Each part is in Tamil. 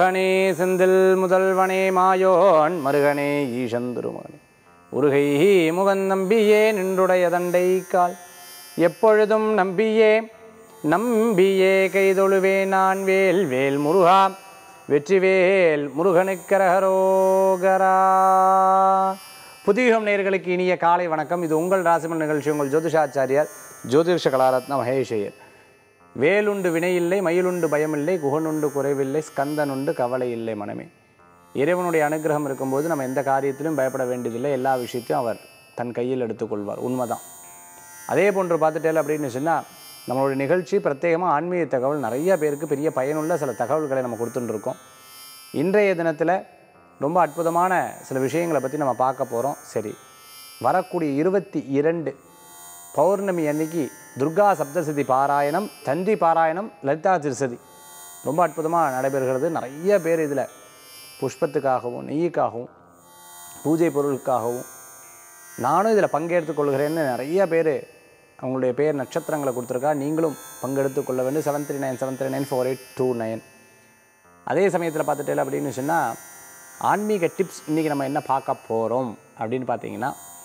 முருகனே செந்தில் முதல்வனே மாயோன் மருகனே ஈசன் திருமகனே உருகை முகன் நம்பியே நின்றுடைய தண்டை கால் எப்பொழுதும் நம்பியே நம்பியே கைதொழுவே நான் வேல் வேல் முருகா வெற்றிவேல் முருகனுக்கரகரோகரா புதியுகம் நேயர்களுக்கு இனிய காலை வணக்கம் இது உங்கள் ராசிமன் நிகழ்ச்சி உங்கள் ஜோதிஷாச்சாரியார் ஜோதிஷ கலாரத்ன மகேஷையர் வேலுண்டு வினையில்லை மயிலுண்டு பயமில்லை குகனுண்டு குறைவில்லை ஸ்கந்தனுண்டு கவலை இல்லை மனமே இறைவனுடைய அனுகிரகம் இருக்கும்போது நம்ம எந்த காரியத்திலும் பயப்பட வேண்டியதில்லை எல்லா விஷயத்தையும் அவர் தன் கையில் எடுத்துக்கொள்வார் உண்மைதான் அதே போன்று பார்த்துட்டேன் அப்படின்னு சொன்னால் நம்மளுடைய நிகழ்ச்சி பிரத்யேகமாக ஆன்மீக தகவல் நிறைய பேருக்கு பெரிய பயனுள்ள சில தகவல்களை நம்ம கொடுத்துட்டு இருக்கோம் இன்றைய தினத்தில் ரொம்ப அற்புதமான சில விஷயங்களை பற்றி நம்ம பார்க்க போகிறோம் சரி வரக்கூடிய இருபத்தி இரண்டு பௌர்ணமி அன்னைக்கு துர்கா சப்தசதி பாராயணம் தந்தி பாராயணம் லலிதா திருசதி ரொம்ப அற்புதமாக நடைபெறுகிறது நிறைய பேர் இதில் புஷ்பத்துக்காகவும் நெய்யுக்காகவும் பூஜை பொருளுக்காகவும் நானும் இதில் பங்கெடுத்துக் கொள்கிறேன்னு நிறைய பேர் அவங்களுடைய பேர் நட்சத்திரங்களை கொடுத்துருக்கா நீங்களும் பங்கெடுத்துக் கொள்ள வேண்டும் seven three nine seven three nine four eight two nine அதே சமயத்தில் பார்த்துட்டேன் அப்படின்னு சொன்னால் ஆன்மீக டிப்ஸ் இன்றைக்கி நம்ம என்ன பார்க்க போகிறோம் அப்படின்னு பார்த்தீங்கன்னா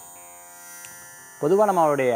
பொதுவாக நம்மளுடைய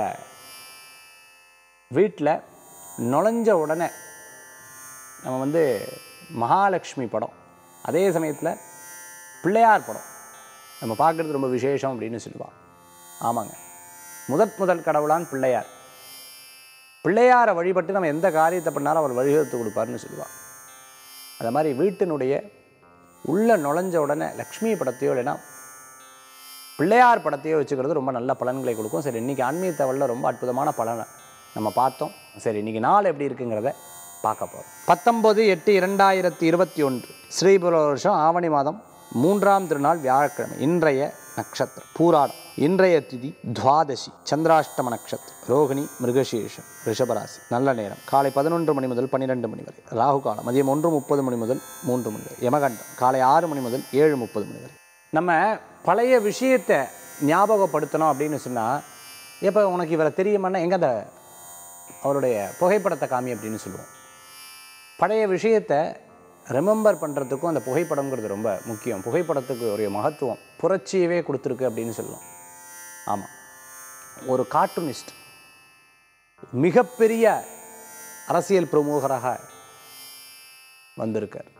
வீட்டில் நுழைஞ்ச உடனே நம்ம வந்து மகாலட்சுமி படம் அதே சமயத்தில் பிள்ளையார் படம் நம்ம பார்க்குறது ரொம்ப விசேஷம் அப்படின்னு சொல்லுவாள் ஆமாங்க முதற் முதல் கடவுளான் பிள்ளையார் பிள்ளையாரை வழிபட்டு நம்ம எந்த காரியத்தை பண்ணாலும் அவர் வழிவகுத்து கொடுப்பாருன்னு சொல்லுவாள் அது மாதிரி வீட்டினுடைய உள்ள நுழைஞ்ச உடனே லக்ஷ்மி படத்தையோ இல்லைன்னா பிள்ளையார் படத்தையோ வச்சுக்கிறது ரொம்ப நல்ல பலன்களை கொடுக்கும் சரி இன்றைக்கி ஆன்மீக தகவலில் ரொம்ப அற்புதமான பலனை நம்ம பார்த்தோம் சரி இன்றைக்கி நாள் எப்படி இருக்குங்கிறத பார்க்க போகிறோம் பத்தொம்பது எட்டு இரண்டாயிரத்தி இருபத்தி ஒன்று ஸ்ரீபுர வருஷம் ஆவணி மாதம் மூன்றாம் திருநாள் வியாழக்கிழமை இன்றைய நட்சத்திரம் பூராடம் இன்றைய திதி துவாதசி சந்திராஷ்டம நட்சத்திரம் ரோகிணி மிருகசீஷம் ரிஷபராசி நல்ல நேரம் காலை பதினொன்று மணி முதல் பன்னிரெண்டு மணி வரை ராகு காலம் மதியம் ஒன்று முப்பது மணி முதல் மூன்று மணி வரை யமகண்டம் காலை ஆறு மணி முதல் ஏழு முப்பது மணி வரை நம்ம பழைய விஷயத்தை ஞாபகப்படுத்தணும் அப்படின்னு சொன்னால் எப்போ உனக்கு இவரை தெரியுமான்னா எங்கே அந்த அவருடைய புகைப்படத்தை காமி அப்படின்னு சொல்லுவோம் பழைய விஷயத்தை ரிமெம்பர் பண்ணுறதுக்கும் அந்த புகைப்படங்கிறது ரொம்ப முக்கியம் புகைப்படத்துக்கு ஒரு மகத்துவம் புரட்சியவே கொடுத்துருக்கு அப்படின்னு சொல்லலாம் ஆமாம் ஒரு கார்ட்டூனிஸ்ட் மிகப்பெரிய அரசியல் பிரமுகராக வந்திருக்கார்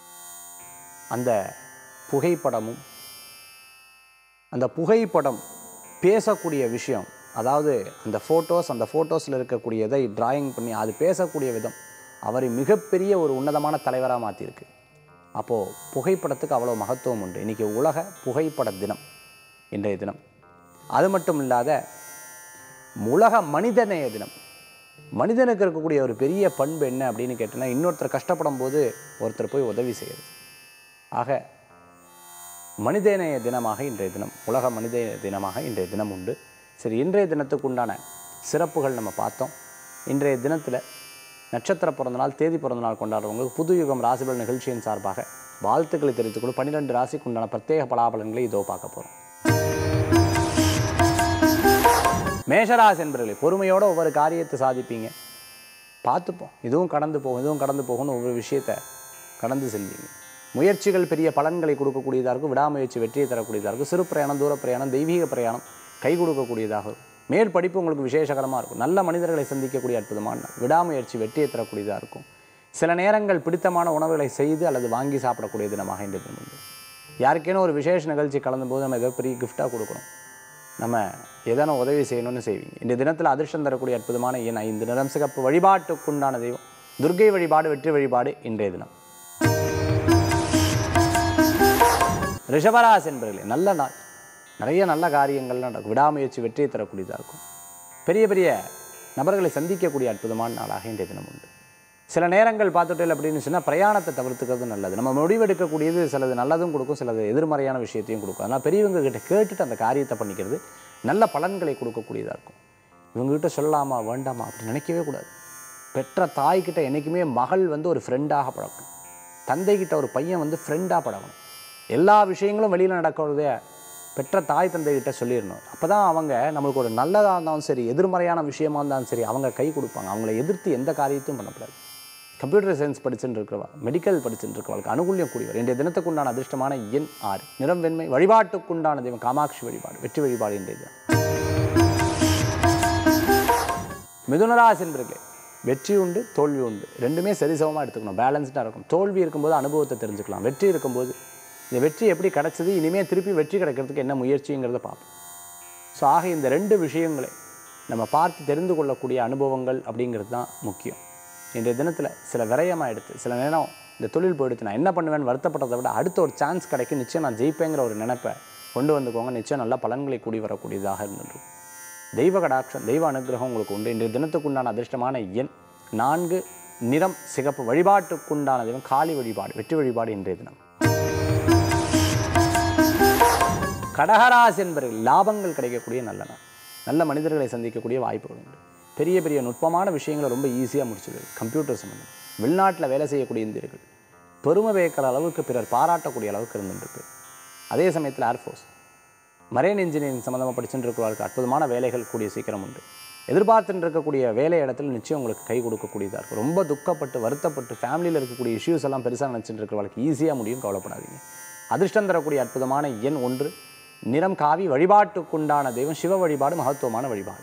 அந்த புகைப்படமும் அந்த புகைப்படம் பேசக்கூடிய விஷயம் அதாவது அந்த ஃபோட்டோஸ் அந்த ஃபோட்டோஸில் இருக்கக்கூடியதை டிராயிங் பண்ணி அது பேசக்கூடிய விதம் அவரை மிகப்பெரிய ஒரு உன்னதமான தலைவராக மாற்றிருக்கு அப்போது புகைப்படத்துக்கு அவ்வளோ மகத்துவம் உண்டு இன்றைக்கி உலக புகைப்பட தினம் இன்றைய தினம் அது மட்டும் இல்லாத உலக மனிதநேய தினம் மனிதனுக்கு இருக்கக்கூடிய ஒரு பெரிய பண்பு என்ன அப்படின்னு கேட்டோன்னா இன்னொருத்தர் கஷ்டப்படும் போது ஒருத்தர் போய் உதவி செய்யுது ஆக மனிதநேய தினமாக இன்றைய தினம் உலக மனித தினமாக இன்றைய தினம் உண்டு சரி இன்றைய தினத்துக்கு உண்டான சிறப்புகள் நம்ம பார்த்தோம் இன்றைய தினத்தில் நட்சத்திர பிறந்தநாள் தேதி பிறந்தநாள் கொண்டாடுறவங்களுக்கு புது யுகம் ராசிபல் நிகழ்ச்சியின் சார்பாக வாழ்த்துக்களை தெரிவித்துக்கொண்டு பன்னிரெண்டு ராசிக்கு உண்டான பிரத்யேக பலாபலன்களை இதோ பார்க்க போகிறோம் மேஷராசி என்பவர்களே பொறுமையோடு ஒவ்வொரு காரியத்தை சாதிப்பீங்க பார்த்துப்போம் இதுவும் கடந்து போகும் இதுவும் கடந்து போகும்னு ஒவ்வொரு விஷயத்தை கடந்து செல்வீங்க முயற்சிகள் பெரிய பலன்களை கொடுக்கக்கூடியதாக இருக்கும் விடாமுயற்சி வெற்றியை தரக்கூடியதாக இருக்கும் சிறு பிரயாணம் தூர பிரயாணம் தெய்வீக பிரயாணம் கை கொடுக்கக்கூடியதாக இருக்கும் மேல் படிப்பு உங்களுக்கு விசேஷகரமாக இருக்கும் நல்ல மனிதர்களை சந்திக்கக்கூடிய அற்புதமான நாள். விடாமுயற்சி வெற்றியை தரக்கூடியதாக இருக்கும் சில நேரங்கள் பிடித்தமான உணவுகளை செய்து அல்லது வாங்கி சாப்பிடக்கூடிய தினமாக இந்த தினம் உண்டு யாருக்கேனும் ஒரு விசேஷ நிகழ்ச்சி கலந்தும்போது நம்ம ஏதோ பெரிய கிஃப்டாக கொடுக்கணும் நம்ம ஏதான உதவி செய்யணும்னு செய்வீங்க இந்த தினத்தில் அதிர்ஷ்டம் தரக்கூடிய அற்புதமான எண் ஐந்து நிறம் சிகப்பு வழிபாட்டுக்குண்டான தெய்வம் துர்க்கை வழிபாடு வெற்றி வழிபாடு இன்றைய தினம் ரிஷபராசி என்பர்களே நல்ல நாள் நிறைய நல்ல காரியங்கள் நடக்கும் விடாமுயற்சி வெற்றியை தரக்கூடியதாக இருக்கும் பெரிய பெரிய நபர்களை சந்திக்கக்கூடிய அற்புதமான நாளாக இன்றைய தினம் உண்டு சில நேரங்கள் பார்த்துட்டேன் அப்படின்னு சொன்னால் பிரயாணத்தை தவிர்த்துக்கிறது நல்லது நம்ம முடிவெடுக்கக்கூடியது சிலது நல்லதும் கொடுக்கும் சிலது எதிர்மறையான விஷயத்தையும் கொடுக்கும் அதனால் பெரியவங்க கிட்ட கேட்டுட்டு அந்த காரியத்தை பண்ணிக்கிறது நல்ல பலன்களை கொடுக்கக்கூடியதாக இருக்கும் இவங்ககிட்ட சொல்லலாமா வேண்டாமா அப்படி நினைக்கவே கூடாது பெற்ற தாய்கிட்ட என்றைக்குமே மகள் வந்து ஒரு ஃப்ரெண்டாக பழக்கணும் தந்தைகிட்ட ஒரு பையன் வந்து ஃப்ரெண்டாக பழகணும் எல்லா விஷயங்களும் வெளியில் நடக்கிறதே பெற்ற தாய் தந்தைகிட்ட சொல்லிடணும் அப்போ தான் அவங்க நம்மளுக்கு ஒரு நல்லதாக இருந்தாலும் சரி எதிர்மறையான விஷயமா இருந்தாலும் சரி அவங்க கை கொடுப்பாங்க அவங்கள எதிர்த்து எந்த காரியத்தையும் பண்ணக்கூடாது கம்ப்யூட்டர் சயின்ஸ் படிச்சுட்டு இருக்கிறவா மெடிக்கல் படிச்சுட்டு இருக்கிறவளுக்கு அனுகூல்யம் கூடியவர் இன்றைய தினத்துக்குண்டான அதிர்ஷ்டமான எண் ஆறு நிறம் வெண்மை வழிபாட்டுக்குண்டான தெய்வம் காமாட்சி வழிபாடு வெற்றி வழிபாடு இன்றைய தினம் மிதுனராசி என்பர்களே வெற்றி உண்டு தோல்வி உண்டு ரெண்டுமே சரிசமமாக எடுத்துக்கணும் பேலன்ஸ்டாக இருக்கும் தோல்வி இருக்கும்போது அனுபவத்தை தெரிஞ்சுக்கலாம் வெற்றி இருக்கும்போது இந்த வெற்றி எப்படி கிடைச்சது இனிமேல் திருப்பி வெற்றி கிடைக்கிறதுக்கு என்ன முயற்சிங்கிறத பார்ப்போம் ஸோ ஆக இந்த ரெண்டு விஷயங்களை நம்ம பார்த்து தெரிந்து கொள்ளக்கூடிய அனுபவங்கள் அப்படிங்கிறது தான் முக்கியம் இன்றைய தினத்தில் சில விரயமாக எடுத்து சில நேரம் இந்த தொழில் போயிடுத்து நான் என்ன பண்ணுவேன்னு வருத்தப்பட்டதை விட அடுத்த ஒரு சான்ஸ் கிடைக்கும் நிச்சயம் நான் ஜெயிப்பேங்கிற ஒரு நினைப்பை கொண்டு வந்துக்கோங்க நிச்சயம் நல்ல பலன்களை கூடி வரக்கூடியதாக இருந்துட்டு தெய்வ கடாட்சம் தெய்வ அனுகிரகம் உங்களுக்கு உண்டு இன்றைய தினத்துக்குண்டான அதிர்ஷ்டமான எண் நான்கு நிறம் சிகப்பு வழிபாட்டுக்குண்டான தெய்வம் காளி வழிபாடு வெற்றி வழிபாடு இன்றைய தினம் கடகராசி என்பவர்கள் லாபங்கள் கிடைக்கக்கூடிய நல்ல நாள் நல்ல மனிதர்களை சந்திக்கக்கூடிய வாய்ப்புகள் உண்டு பெரிய பெரிய நுட்பமான விஷயங்களை ரொம்ப ஈஸியாக முடிச்சிடுது கம்ப்யூட்டர் சம்மந்தம் வெளிநாட்டில் வேலை செய்யக்கூடிய இந்தியர்கள் பெருமை வைக்கிற அளவுக்கு பிறர் பாராட்டக்கூடிய அளவுக்கு இருந்துருக்கு அதே சமயத்தில் ஏர்ஃபோர்ஸ் மரைன் இன்ஜினியரிங் சம்மந்தமாக படிச்சுட்டு இருக்கிறவர்களுக்கு அற்புதமான வேலைகள் கூடிய சீக்கிரம் உண்டு எதிர்பார்த்துட்டு இருக்கக்கூடிய வேலை இடத்துல நிச்சயம் உங்களுக்கு கை கொடுக்கக்கூடியதாக இருக்கும் ரொம்ப துக்கப்பட்டு வருத்தப்பட்டு ஃபேமிலியில் இருக்கக்கூடிய இஷ்யூஸ் எல்லாம் பெருசாக நினச்சிட்டு இருக்கிறவங்களுக்கு ஈஸியாக முடியும் கவலைப்படாதீங்க அதிர்ஷ்டம் தரக்கூடிய அற்புதமான எண் ஒன்று நிறம் காவி வழிபாட்டுக்குண்டான தெய்வம் சிவ வழிபாடு மகத்துவமான வழிபாடு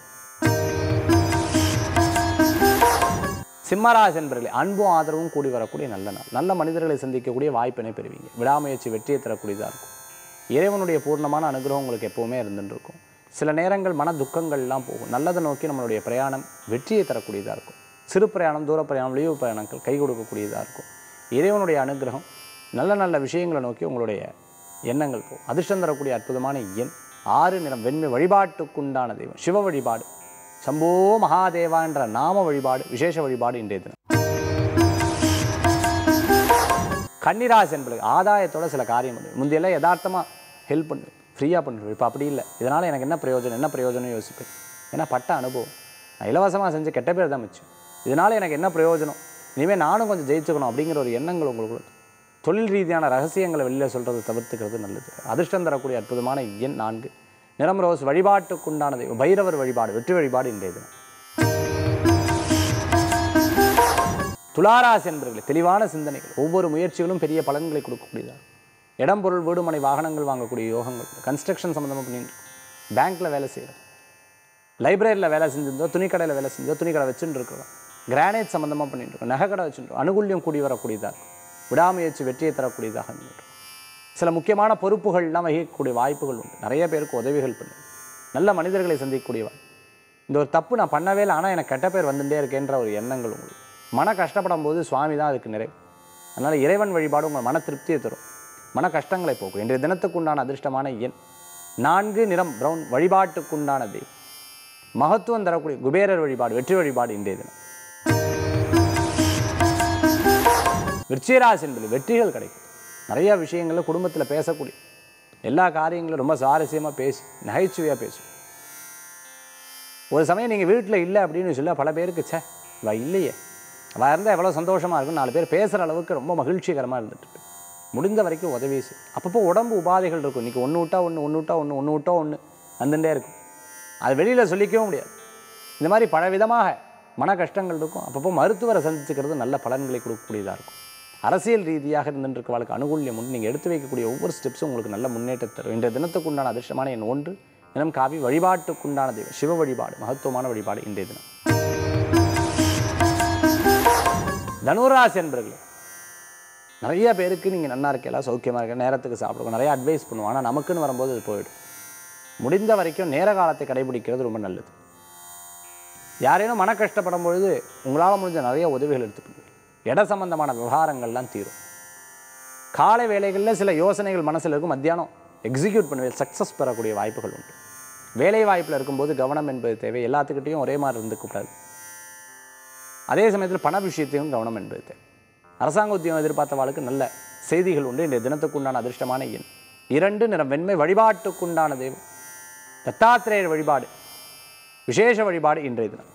சிம்மராசி என்பர்களே அன்பும் ஆதரவும் கூடி வரக்கூடிய நல்ல நாள் நல்ல மனிதர்களை சந்திக்கக்கூடிய வாய்ப்பினை பெறுவீங்க விடாமுயற்சி வெற்றியை தரக்கூடியதாக இருக்கும் இறைவனுடைய பூர்ணமான அனுகிரகம் உங்களுக்கு எப்போவுமே இருந்துட்டு இருக்கும் சில நேரங்கள் மன துக்கங்கள்லாம் போகும் நல்லதை நோக்கி நம்மளுடைய பிரயாணம் வெற்றியை தரக்கூடியதாக இருக்கும் சிறு பிரயாணம் தூர பிரயாணம் லீவு பிரயாணங்கள் கை கொடுக்கக்கூடியதாக இருக்கும் இறைவனுடைய அனுகிரகம் நல்ல நல்ல விஷயங்களை நோக்கி உங்களுடைய எண்ணங்கள் போகும் அதிர்ஷ்டம் தரக்கூடிய அற்புதமான எண் ஆறு நிறம் வெண்மை வழிபாட்டுக்குண்டான தெய்வம் சிவ வழிபாடு சம்போ மகாதேவா என்ற நாம வழிபாடு விசேஷ வழிபாடு இன்றைய தினம் கன்னிராசி என்பது ஆதாயத்தோட சில காரியம் பண்ணுவேன் முந்தையெல்லாம் யதார்த்தமாக ஹெல்ப் பண்ணுவேன் ஃப்ரீயாக பண்ணுவேன் இப்போ அப்படி இல்லை இதனால் எனக்கு என்ன பிரயோஜனம் என்ன பிரயோஜனம் யோசிப்பேன் ஏன்னா பட்ட அனுபவம் நான் இலவசமாக செஞ்ச கெட்ட பேர் தான் மிச்சம் இதனால் எனக்கு என்ன பிரயோஜனம் இனிமேல் நானும் கொஞ்சம் ஜெயிச்சுக்கணும் அப்படிங்கிற ஒரு எண்ணங்கள் உங்களுக்கு தொழில் ரீதியான ரகசியங்களை வெளியில் சொல்கிறத தவிர்த்துக்கிறது நல்லது அதிர்ஷ்டம் தரக்கூடிய அற்புதமான எண் நான்கு நிறம் ரோஸ் வழிபாட்டுக்குண்டான தெய்வம் பைரவர் வழிபாடு வெற்றி வழிபாடு இன்றைய தினம் துளாராசி என்பவர்களே தெளிவான சிந்தனைகள் ஒவ்வொரு முயற்சிகளும் பெரிய பலன்களை கொடுக்கக்கூடியதாக இடம் பொருள் வீடு மனை வாகனங்கள் வாங்கக்கூடிய யோகங்கள் கன்ஸ்ட்ரக்ஷன் சம்மந்தமாக பண்ணிட்டு பேங்க்கில் வேலை செய்கிறோம் லைப்ரரியில் வேலை செஞ்சிருந்தோ துணிக்கடையில் வேலை செஞ்சோ துணிக்கடை வச்சுட்டு இருக்கிறோம் கிரானைட் சம்மந்தமாக பண்ணிட்டு இருக்கோம் நகை கடை வச்சுட்டு அனுகூல்யம் கூடி வரக்கூடியதாக இருக்கும் விடாமுயற்சி வெற்றியை தரக்கூடியதாக இருந்துட்டு சில முக்கியமான பொறுப்புகள்லாம் வகிக்கக்கூடிய வாய்ப்புகள் உண்டு நிறைய பேருக்கு உதவிகள் பண்ணு நல்ல மனிதர்களை சந்திக்கக்கூடிய வாய்ப்பு இந்த ஒரு தப்பு நான் பண்ணவே இல்லை ஆனால் எனக்கு கெட்ட பேர் வந்துட்டே இருக்கேன்ற ஒரு எண்ணங்கள் உங்களுக்கு மன கஷ்டப்படும் போது சுவாமி தான் அதுக்கு நிறைவு அதனால் இறைவன் வழிபாடு உங்கள் மன திருப்தியை தரும் மன கஷ்டங்களை போக்கும் இன்றைய தினத்துக்குண்டான அதிர்ஷ்டமான எண் நான்கு நிறம் பிரவுன் வழிபாட்டுக்குண்டான தெய்வம் மகத்துவம் தரக்கூடிய குபேரர் வழிபாடு வெற்றி வழிபாடு இன்றைய தினம் விருச்சிகராசி என்பது வெற்றிகள் கிடைக்கும் நிறைய விஷயங்களில் குடும்பத்தில் பேசக்கூடிய எல்லா காரியங்களும் ரொம்ப சுவாரஸ்யமாக பேசி நகைச்சுவையாக பேசும் ஒரு சமயம் நீங்கள் வீட்டில் இல்லை அப்படின்னு சொல்ல பல பேருக்கு ச்சே இவ இல்லையே அவள் இருந்தால் எவ்வளோ சந்தோஷமாக இருக்கும் நாலு பேர் பேசுகிற அளவுக்கு ரொம்ப மகிழ்ச்சிகரமாக இருந்துட்டு இருக்கு. முடிந்த வரைக்கும் உதவி செய் அப்பப்போ உடம்பு உபாதைகள் இருக்கும் இன்றைக்கி ஒன்று விட்டா ஒன்று ஒன்று விட்டா ஒன்று ஒன்று விட்டா ஒன்று வந்துட்டே இருக்கும் அது வெளியில் சொல்லிக்கவும் முடியாது இந்த மாதிரி பல விதமாக மன கஷ்டங்கள் இருக்கும் அப்பப்போ மருத்துவரை சந்திச்சுக்கிறது நல்ல பலன்களை கொடுக்கக்கூடியதாக இருக்கும் அரசியல் ரீதியாக இருந்துருக்கவளுக்கு அனுகூல்யம் உண்டு நீங்கள் எடுத்து வைக்கக்கூடிய ஒவ்வொரு ஸ்டெப்ஸும் உங்களுக்கு நல்ல முன்னேற்றத்தை தரும் இன்றைய தினத்துக்குண்டான அதிர்ஷ்டமான எண் ஒன்று தினம் காவி வழிபாட்டுக்குண்டான தெய்வம் சிவ வழிபாடு மகத்துவமான வழிபாடு இன்றைய தினம் தனுராசி என்பர்களே நிறைய பேருக்கு நீங்கள் நன்னா இருக்கலாம் சௌக்கியமாக இருக்க நேரத்துக்கு சாப்பிடுவோம் நிறைய அட்வைஸ் பண்ணுவோம் ஆனால் நமக்குன்னு வரும்போது அது போயிடும் முடிந்த வரைக்கும் நேர காலத்தை கடைபிடிக்கிறது ரொம்ப நல்லது யாரேனும் மன கஷ்டப்படும் பொழுது உங்களால் முடிஞ்ச நிறைய உதவிகள் எடுத்துக்கணும் இட சம்பந்தமான விவகாரங்கள்லாம் தீரும் காலை வேலைகளில் சில யோசனைகள் மனசில் இருக்கும் மத்தியானம் எக்ஸிக்யூட் பண்ணுவேன் சக்ஸஸ் பெறக்கூடிய வாய்ப்புகள் உண்டு வேலை வாய்ப்பில் இருக்கும்போது கவனம் என்பது தேவை எல்லாத்துக்கிட்டையும் ஒரே மாதிரி இருந்துக்கூடாது அதே சமயத்தில் பண விஷயத்தையும் கவனம் என்பது தேவை அரசாங்க உத்தியோகம் எதிர்பார்த்தவாளுக்கு நல்ல செய்திகள் உண்டு இந்த தினத்துக்குண்டான அதிர்ஷ்டமான எண் இரண்டு நிறம் வெண்மை வழிபாட்டுக்குண்டான தெய்வம் தத்தாத்திரேயர் வழிபாடு விசேஷ வழிபாடு இன்றைய தினம்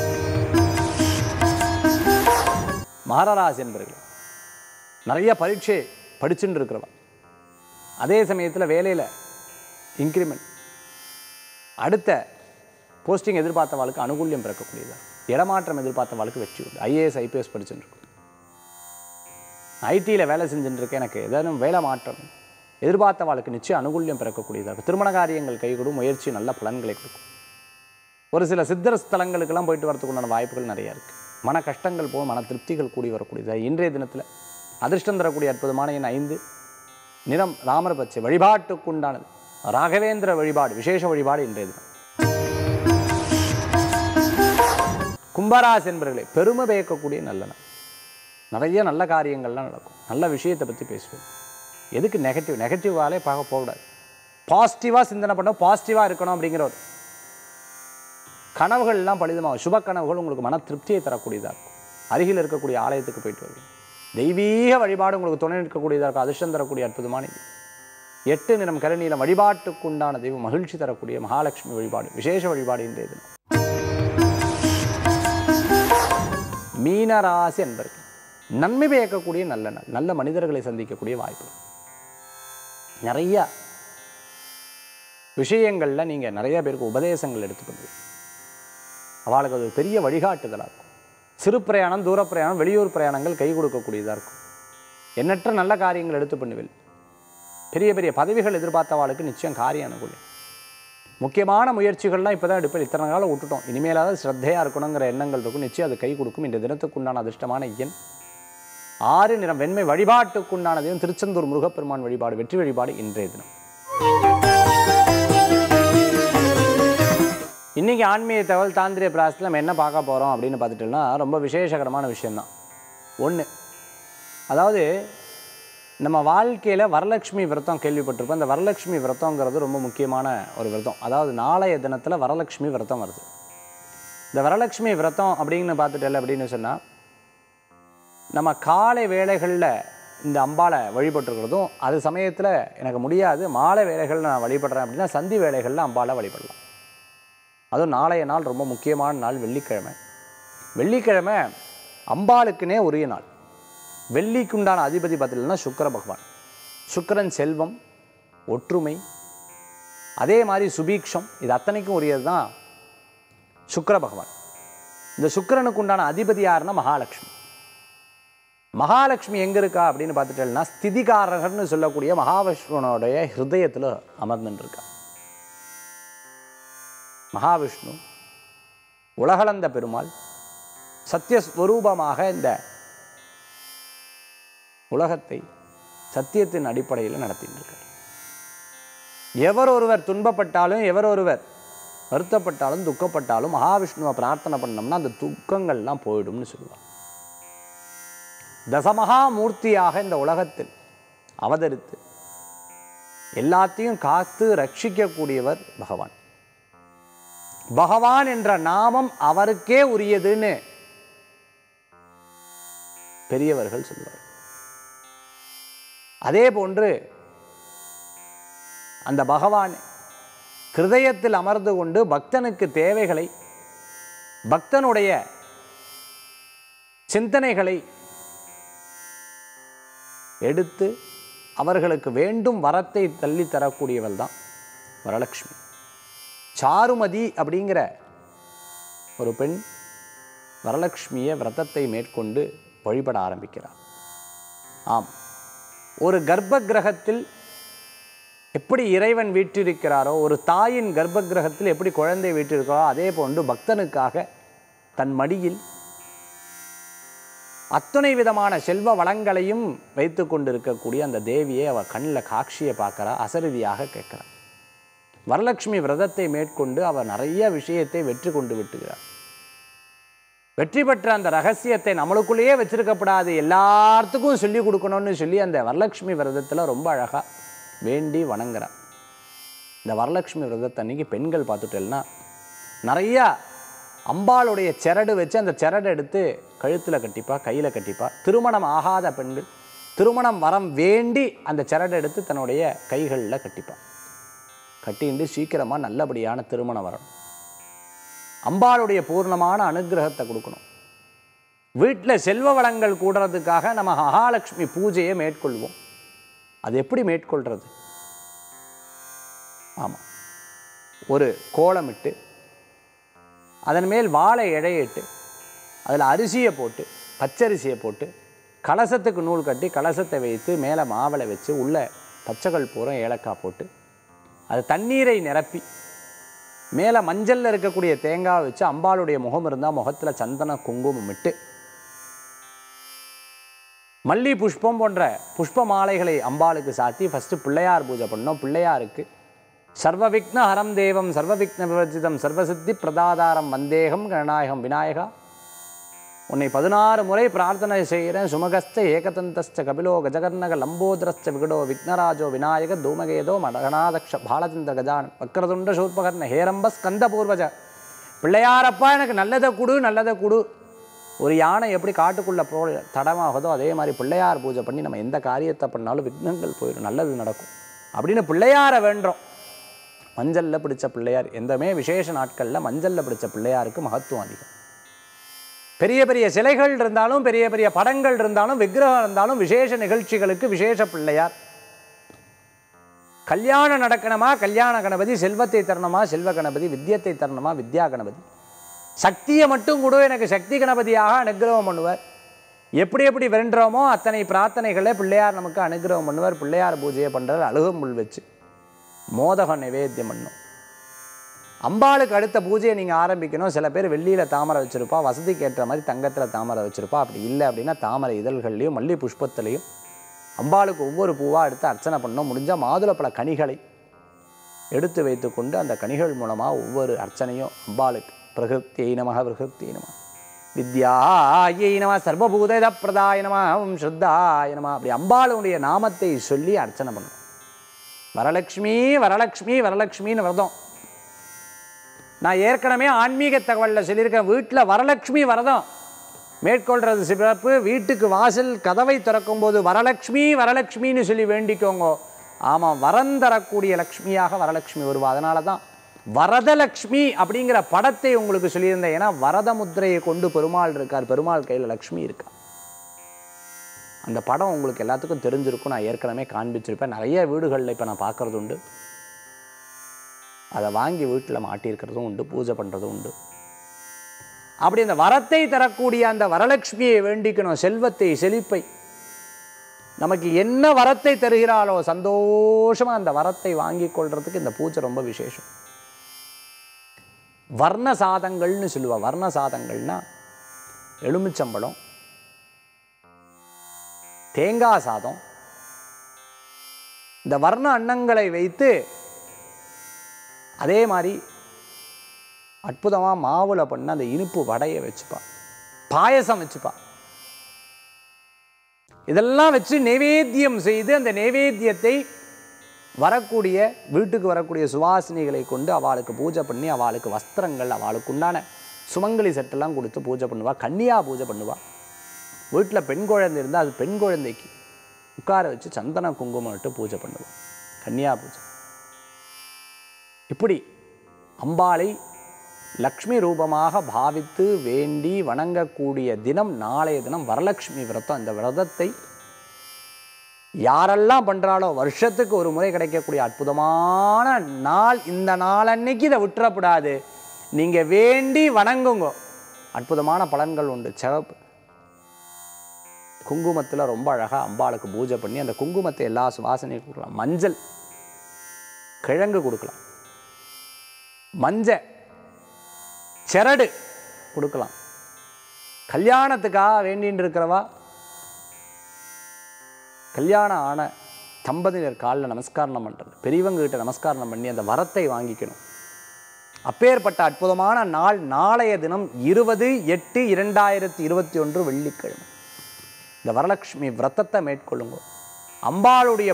மகராசி என்பர்கள் நிறைய பரீட்சை படிச்சுட்டு இருக்கிறவன் அதே சமயத்தில் வேலையில் இன்க்ரிமெண்ட் அடுத்த போஸ்டிங் எதிர்பார்த்தவாளுக்கு அனுகூல்யம் பிறக்கக்கூடியதாக இடமாற்றம் எதிர்பார்த்தவாளுக்கு வெற்றி உண்டு ஐஏஎஸ் ஐபிஎஸ் படிச்சுட்டு இருக்கும் ஐடியில் வேலை செஞ்சுட்டு இருக்கேன் எனக்கு ஏதாவது வேலை மாற்றம் எதிர்பார்த்த வாழ்க்கை நிச்சயம் அனுகூல்யம் பிறக்கக்கூடியதாக இருக்கும் திருமண காரியங்கள் கைகூடும் முயற்சி நல்ல பலன்களை கொடுக்கும் ஒரு சில சித்தர ஸ்தலங்களுக்கெல்லாம் போயிட்டு வரதுக்கு உண்டான வாய்ப்புகள் நிறையா இருக்குது மன கஷ்டங்கள் போகும் மன திருப்திகள் கூடி வரக்கூடியதாக இன்றைய தினத்தில் அதிர்ஷ்டம் தரக்கூடிய அற்புதமான எண் ஐந்து நிறம் ராமர் பச்சை வழிபாட்டுக்குண்டானது ராகவேந்திர வழிபாடு விசேஷ வழிபாடு இன்றைய தினம் கும்பராசி என்பர்களே பெருமை பயக்கக்கூடிய நல்ல நாள் நிறைய நல்ல காரியங்கள்லாம் நடக்கும் நல்ல விஷயத்தை பற்றி பேசுவேன் எதுக்கு நெகட்டிவ் நெகட்டிவாலே பார்க்க போகக்கூடாது பாசிட்டிவாக சிந்தனை பண்ண பாசிட்டிவாக இருக்கணும் அப்படிங்கிற ஒரு கனவுகள்லாம் பலிதமாகும் சுப கனவுகள் உங்களுக்கு மன திருப்தியை தரக்கூடியதாக இருக்கும் அருகில் இருக்கக்கூடிய ஆலயத்துக்கு போயிட்டு வருவீங்க தெய்வீக வழிபாடு உங்களுக்கு துணை நிற்கக்கூடியதாக இருக்கும் அதிர்ஷ்டம் தரக்கூடிய அற்புதமான இது எட்டு நிறம் கருநீலம் வழிபாட்டுக்கு உண்டான தெய்வம் மகிழ்ச்சி தரக்கூடிய மகாலட்சுமி வழிபாடு விசேஷ வழிபாடு இன்றைய தினம் மீனராசி என்பர்கள் நன்மை பயக்கக்கூடிய நல்ல நாள் நல்ல மனிதர்களை சந்திக்கக்கூடிய வாய்ப்பு நிறைய விஷயங்களில் நீங்கள் நிறைய பேருக்கு உபதேசங்கள் எடுத்து பண்ணுவீங்க அவளுக்கு அது ஒரு பெரிய வழிகாட்டுதலாக இருக்கும் சிறு பிரயாணம் தூர பிரயாணம் வெளியூர் பிரயாணங்கள் கை கொடுக்கக்கூடியதாக இருக்கும் எண்ணற்ற நல்ல காரியங்கள் எடுத்து பண்ணுவேன் பெரிய பெரிய பதவிகள் எதிர்பார்த்தவாளுக்கு நிச்சயம் காரியம் அனுகூலம் முக்கியமான முயற்சிகள்லாம் இப்போ தான் எடுப்பேன் இத்தனை காலம் விட்டுட்டோம் இனிமேலாவது ஸ்ரத்தையாக இருக்கணுங்கிற எண்ணங்கள் இருக்கும் நிச்சயம் அது கை கொடுக்கும் இந்த தினத்துக்குண்டான அதிர்ஷ்டமான எண் ஆறு நிறம் வெண்மை வழிபாட்டுக்குண்டானதையும் திருச்செந்தூர் முருகப்பெருமான் வழிபாடு வெற்றி வழிபாடு இன்றைய தினம் இன்றைக்கி ஆன்மீக தகவல் தாந்திரிய பிராசத்தில் நம்ம என்ன பார்க்க போகிறோம் அப்படின்னு பார்த்துட்டோம்னா ரொம்ப விசேஷகரமான விஷயந்தான் ஒன்று அதாவது நம்ம வாழ்க்கையில் வரலட்சுமி விரதம் கேள்விப்பட்டிருப்போம் இந்த வரலட்சுமி விரதங்கிறது ரொம்ப முக்கியமான ஒரு விரதம் அதாவது நாளைய தினத்தில் வரலட்சுமி விரதம் வருது இந்த வரலட்சுமி விரதம் அப்படின்னு பார்த்துட்டல அப்படின்னு சொன்னால் நம்ம காலை வேளைகளில் இந்த அம்பாளை வழிபட்டுருக்கிறதும் அது சமயத்தில் எனக்கு முடியாது மாலை வேலைகள் நான் வழிபடுறேன் அப்படின்னா சந்தி வேலைகளில் அம்பாளை வழிபடலாம் அதுவும் நாளைய நாள் ரொம்ப முக்கியமான நாள் வெள்ளிக்கிழமை வெள்ளிக்கிழமை அம்பாளுக்குனே உரிய நாள் வெள்ளிக்குண்டான அதிபதி பார்த்தீங்கன்னா சுக்கிர பகவான் சுக்கிரன் செல்வம் ஒற்றுமை அதே மாதிரி சுபீக்ஷம் இது அத்தனைக்கும் உரியது தான் சுக்கிர பகவான் இந்த சுக்கிரனுக்கு உண்டான அதிபதி யாருன்னா மகாலட்சுமி மகாலட்சுமி எங்கே இருக்கா அப்படின்னு பார்த்துட்டேன்னா ஸ்திதிகாரகர்னு சொல்லக்கூடிய மகாவிஷ்ணுனுடைய ஹிருதயத்தில் அமர்ந்துட்டு இருக்கா மகாவிஷ்ணு உலகளந்த பெருமாள் சத்தியஸ்வரூபமாக இந்த உலகத்தை சத்தியத்தின் அடிப்படையில் நடத்திட்டு இருக்கார் எவர் ஒருவர் துன்பப்பட்டாலும் எவர் ஒருவர் வருத்தப்பட்டாலும் துக்கப்பட்டாலும் மகாவிஷ்ணுவை பிரார்த்தனை பண்ணோம்னா அந்த துக்கங்கள்லாம் போயிடும்னு சொல்லுவார் தசமகா மூர்த்தியாக இந்த உலகத்தில் அவதரித்து எல்லாத்தையும் காத்து ரட்சிக்கக்கூடியவர் பகவான் பகவான் என்ற நாமம் அவருக்கே உரியதுன்னு பெரியவர்கள் சொல்வார் அதே போன்று அந்த பகவான் கிருதயத்தில் அமர்ந்து கொண்டு பக்தனுக்கு தேவைகளை பக்தனுடைய சிந்தனைகளை எடுத்து அவர்களுக்கு வேண்டும் வரத்தை தள்ளி தரக்கூடியவள் தான் வரலட்சுமி சாருமதி அப்படிங்கிற ஒரு பெண் வரலட்சுமியை விரதத்தை மேற்கொண்டு வழிபட ஆரம்பிக்கிறார் ஆம் ஒரு கர்ப்ப கிரகத்தில் எப்படி இறைவன் வீற்றிருக்கிறாரோ ஒரு தாயின் கர்ப்ப கிரகத்தில் எப்படி குழந்தை வீற்றிருக்கிறோ அதே போன்று பக்தனுக்காக தன் மடியில் அத்தனை விதமான செல்வ வளங்களையும் வைத்து கொண்டிருக்கக்கூடிய அந்த தேவியை அவள் கண்ணில் காட்சியை பார்க்குறா அசரதியாக கேட்குறா வரலட்சுமி விரதத்தை மேற்கொண்டு அவர் நிறைய விஷயத்தை வெற்றி கொண்டு விட்டுகிறார் வெற்றி பெற்ற அந்த ரகசியத்தை நம்மளுக்குள்ளேயே வச்சிருக்கப்படாது எல்லாத்துக்கும் சொல்லி கொடுக்கணும்னு சொல்லி அந்த வரலட்சுமி விரதத்தில் ரொம்ப அழகாக வேண்டி வணங்குறார் இந்த வரலட்சுமி விரதத்தை அன்னைக்கு பெண்கள் பார்த்துட்டேன்னா நிறையா அம்பாளுடைய செரடு வச்சு அந்த செரடு எடுத்து கழுத்தில் கட்டிப்பா கையில் கட்டிப்பா திருமணம் ஆகாத பெண்கள் திருமணம் வரம் வேண்டி அந்த செரடு எடுத்து தன்னுடைய கைகளில் கட்டிப்பா கட்டிண்டு சீக்கிரமாக நல்லபடியான திருமணம் வரணும் அம்பாளுடைய பூர்ணமான அனுகிரகத்தை கொடுக்கணும் வீட்டில் செல்வ வளங்கள் கூடுறதுக்காக நம்ம மகாலட்சுமி பூஜையை மேற்கொள்வோம் அது எப்படி மேற்கொள்கிறது ஆமாம் ஒரு கோலமிட்டு அதன் மேல் வாழை இழையிட்டு அதில் அரிசியை போட்டு பச்சரிசியை போட்டு கலசத்துக்கு நூல் கட்டி கலசத்தை வைத்து மேலே மாவளை வச்சு உள்ளே பச்சைகள் பூரா ஏலக்காய் போட்டு அது தண்ணீரை நிரப்பி மேலே மஞ்சளில் இருக்கக்கூடிய தேங்காய் வச்சு அம்பாளுடைய முகம் இருந்தால் முகத்தில் சந்தன குங்குமம் இட்டு மல்லி புஷ்பம் போன்ற புஷ்ப மாலைகளை அம்பாளுக்கு சாத்தி ஃபஸ்ட்டு பிள்ளையார் பூஜை பண்ணோம் பிள்ளையாருக்கு சர்வ விக்ன ஹரம் தேவம் சர்வ விக்ன விவர்ஜிதம் சர்வசித்தி பிரதாதாரம் வந்தேகம் கணநாயகம் விநாயகா உன்னை பதினாறு முறை பிரார்த்தனை செய்கிறேன் சுமகஸ்த ஏகதந்தஸ்த கபிலோ கஜகர்ணக லம்போதரஸ்த விகடோ விக்னராஜோ விநாயக தூமகேதோ மடகநாதக்ஷ பாலச்சந்திர கஜான் வக்கரதுண்ட சூர்பகர்ண ஹேரம்ப ஸ்கந்த பூர்வஜ பிள்ளையாரப்பா எனக்கு நல்லதை கொடு நல்லதை கொடு ஒரு யானை எப்படி காட்டுக்குள்ளே போ தடமாகுதோ அதே மாதிரி பிள்ளையார் பூஜை பண்ணி நம்ம எந்த காரியத்தை பண்ணாலும் விக்னங்கள் போயிடும் நல்லது நடக்கும் அப்படின்னு பிள்ளையாரை வேண்டுறோம் மஞ்சளில் பிடிச்ச பிள்ளையார் எந்தமே விசேஷ நாட்களில் மஞ்சளில் பிடிச்ச பிள்ளையாருக்கு மகத்துவம் அதிகம் பெரிய பெரிய சிலைகள் இருந்தாலும் பெரிய பெரிய படங்கள் இருந்தாலும் விக்கிரகம் இருந்தாலும் விசேஷ நிகழ்ச்சிகளுக்கு விசேஷ பிள்ளையார் கல்யாணம் நடக்கணுமா கல்யாண கணபதி செல்வத்தை தரணுமா செல்வ கணபதி வித்தியத்தை தரணுமா வித்யா கணபதி சக்தியை மட்டும் கூட எனக்கு சக்தி கணபதியாக அனுகிரகம் பண்ணுவார் எப்படி எப்படி வேண்டுறோமோ அத்தனை பிரார்த்தனைகளை பிள்ளையார் நமக்கு அனுகிரகம் பண்ணுவார் பிள்ளையார் பூஜையை பண்ணுறார் அழுகமுள் வச்சு மோதகம் நிவேத்தியம் பண்ணும் அம்பாளுக்கு அடுத்த பூஜையை நீங்கள் ஆரம்பிக்கணும் சில பேர் வெள்ளியில் தாமரை வச்சுருப்பா வசதிக்கு ஏற்ற மாதிரி தங்கத்தில் தாமரை வச்சுருப்பா அப்படி இல்லை அப்படின்னா தாமரை இதழ்கள்லையும் மல்லி புஷ்பத்துலேயும் அம்பாளுக்கு ஒவ்வொரு பூவாக எடுத்து அர்ச்சனை பண்ணோம் முடிஞ்சால் மாதுளப்பழ கனிகளை எடுத்து வைத்துக்கொண்டு அந்த கனிகள் மூலமாக ஒவ்வொரு அர்ச்சனையும் அம்பாளுக்கு பிரகிருத்தியை நமக பிரகிருத்தியை நம வித்யாயை நம சர்வபூத பிரதாய நம ஓம் ஸ்ரத்தாய நம அப்படி அம்பாளுடைய நாமத்தை சொல்லி அர்ச்சனை பண்ணணும் வரலக்ஷ்மி வரலக்ஷ்மி வரலக்ஷ்மின்னு விரதம் நான் ஏற்கனவே ஆன்மீக தகவலில் சொல்லியிருக்கேன் வீட்டில் வரலக்ஷ்மி வரதம் மேற்கொள்றது சிறப்பு வீட்டுக்கு வாசல் கதவை திறக்கும்போது வரலக்ஷ்மி வரலக்ஷ்மின்னு சொல்லி வேண்டிக்கோங்க ஆமாம் வரம் தரக்கூடிய லக்ஷ்மியாக வரலக்ஷ்மி வருவா அதனால தான் வரதலக்ஷ்மி அப்படிங்கிற படத்தை உங்களுக்கு சொல்லியிருந்தேன் ஏன்னா வரத முத்திரையை கொண்டு பெருமாள் இருக்கார் பெருமாள் கையில் லக்ஷ்மி இருக்கா அந்த படம் உங்களுக்கு எல்லாத்துக்கும் தெரிஞ்சிருக்கும் நான் ஏற்கனவே காண்பிச்சிருப்பேன் நிறைய வீடுகளில் இப்போ நான் பார்க்குறது உண்டு அதை வாங்கி வீட்டில் மாட்டியிருக்கிறதும் உண்டு பூஜை பண்ணுறதும் உண்டு அப்படி அந்த வரத்தை தரக்கூடிய அந்த வரலட்சுமியை வேண்டிக்கணும் செல்வத்தை செழிப்பை நமக்கு என்ன வரத்தை தருகிறாளோ சந்தோஷமா அந்த வரத்தை வாங்கி கொள்றதுக்கு இந்த பூஜை ரொம்ப விசேஷம் வர்ண சாதங்கள்னு சொல்லுவா வர்ண சாதங்கள்னா எலுமிச்சம்பழம் தேங்காய் சாதம் இந்த வர்ண அன்னங்களை வைத்து அதே மாதிரி அற்புதமாக மாவில் பண்ண அந்த இனிப்பு வடையை வச்சுப்பா பாயசம் வச்சுப்பா இதெல்லாம் வச்சு நைவேத்தியம் செய்து அந்த நைவேத்தியத்தை வரக்கூடிய வீட்டுக்கு வரக்கூடிய சுவாசினிகளை கொண்டு அவளுக்கு பூஜை பண்ணி அவளுக்கு வஸ்திரங்கள் அவளுக்கு உண்டான சுமங்கலி செட்டெல்லாம் கொடுத்து பூஜை பண்ணுவா கன்னியா பூஜை பண்ணுவா வீட்டில் பெண் குழந்தை இருந்தால் அது பெண் குழந்தைக்கு உட்கார வச்சு சந்தன குங்குமம் இட்டு பூஜை பண்ணுவாள் கன்னியா பூஜை இப்படி அம்பாளை லக்ஷ்மி ரூபமாக பாவித்து வேண்டி வணங்கக்கூடிய தினம் நாளைய தினம் வரலட்சுமி விரதம் இந்த விரதத்தை யாரெல்லாம் பண்ணுறாளோ வருஷத்துக்கு ஒரு முறை கிடைக்கக்கூடிய அற்புதமான நாள் இந்த நாளன்னைக்கு இதை விட்டுறப்படாது நீங்கள் வேண்டி வணங்குங்க அற்புதமான பலன்கள் உண்டு சிவப்பு குங்குமத்தில் ரொம்ப அழகாக அம்பாளுக்கு பூஜை பண்ணி அந்த குங்குமத்தை எல்லா சுவாசனையும் கொடுக்கலாம் மஞ்சள் கிழங்கு கொடுக்கலாம் மஞ்ச செரடு கொடுக்கலாம் கல்யாணத்துக்காக வேண்டின்னு இருக்கிறவா கல்யாணம் ஆன தம்பதியினர் காலில் நமஸ்காரம் பண்ணுறது பெரியவங்க கிட்ட நமஸ்காரம் பண்ணி அந்த வரத்தை வாங்கிக்கணும் அப்பேற்பட்ட அற்புதமான நாள் நாளைய தினம் இருபது எட்டு இரண்டாயிரத்தி இருபத்தி ஒன்று வெள்ளிக்கிழமை இந்த வரலட்சுமி விரதத்தை மேற்கொள்ளுங்க அம்பாளுடைய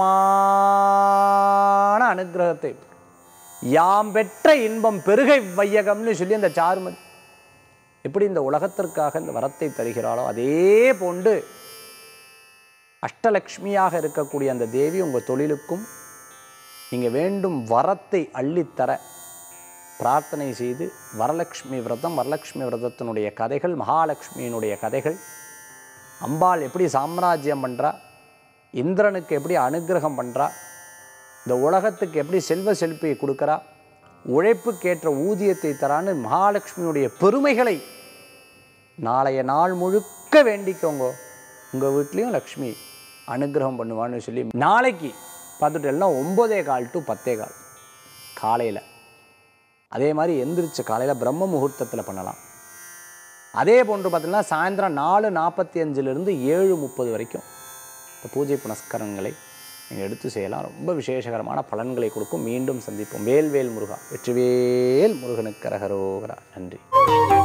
பூர்ணமான அனுகிரகத்தை யாம் பெற்ற இன்பம் பெருகை வையகம்னு சொல்லி அந்த சாருமதி எப்படி இந்த உலகத்திற்காக இந்த வரத்தை தருகிறாளோ அதே போன்று அஷ்டலக்ஷ்மியாக இருக்கக்கூடிய அந்த தேவி உங்கள் தொழிலுக்கும் நீங்கள் வேண்டும் வரத்தை அள்ளித்தர பிரார்த்தனை செய்து வரலக்ஷ்மி விரதம் வரலக்ஷ்மி விரதத்தினுடைய கதைகள் மகாலட்சுமியினுடைய கதைகள் அம்பாள் எப்படி சாம்ராஜ்யம் பண்ணுறா இந்திரனுக்கு எப்படி அனுகிரகம் பண்ணுறா இந்த உலகத்துக்கு எப்படி செல்வ செழிப்பை கொடுக்குறா உழைப்புக்கேற்ற ஊதியத்தை தரான்னு மகாலட்சுமியுடைய பெருமைகளை நாளைய நாள் முழுக்க வேண்டிக்கோங்க உங்கள் வீட்லேயும் லக்ஷ்மி அனுகிரகம் பண்ணுவான்னு சொல்லி நாளைக்கு பார்த்துட்டேன்னா ஒம்போதே கால் டு பத்தே கால் காலையில் அதே மாதிரி எந்திரிச்ச காலையில் பிரம்ம முகூர்த்தத்தில் பண்ணலாம் அதே போன்று பார்த்தீங்கன்னா சாயந்தரம் நாலு நாற்பத்தி அஞ்சுலேருந்து ஏழு முப்பது வரைக்கும் இந்த பூஜை புனஸ்கரங்களை நீங்கள் எடுத்து செய்யலாம் ரொம்ப விசேஷகரமான பலன்களை கொடுக்கும் மீண்டும் சந்திப்போம் வேல்வேல் முருகா வெற்றிவேல் முருகனுக்கு கரகரோகரா நன்றி